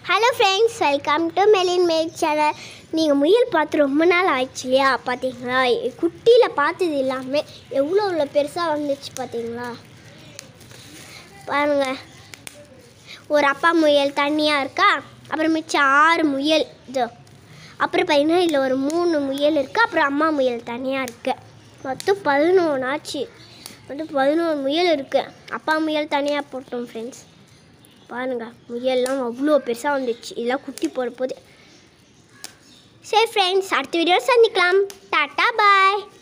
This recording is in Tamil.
ஹலோ ஃப்ரெண்ட்ஸ் வெல்கம் டு மெலின் மேக் சேனல் நீங்கள் முயல் பார்த்து ரொம்ப நாள் ஆயிடுச்சு இல்லையா பார்த்தீங்களா குட்டியில் பார்த்தது இல்லாமல் எவ்வளோ எவ்வளோ பெருசாக வந்துச்சு பார்த்தீங்களா பாருங்க ஒரு அப்பா முயல் தனியாக இருக்கா அப்புறம் மிச்சம் ஆறு முயல் இதோ அப்புறம் பார்த்தீங்கன்னா இதில் ஒரு மூணு முயல் இருக்குது அப்புறம் அம்மா முயல் தனியாக இருக்குது மொத்தம் பதினொன்று ஆச்சு மொத்தம் பதினோரு முயல் இருக்குது அப்பா முயல் தனியாக போட்டோம் ஃப்ரெண்ட்ஸ் பாருங்க முயல்லாம் அவ்வளோ பெருசாக வந்துச்சு இதெல்லாம் குட்டி போட போகுது சரி ஃப்ரெண்ட்ஸ் அடுத்த வீடியோ சந்திக்கலாம் டாட்டா பாய்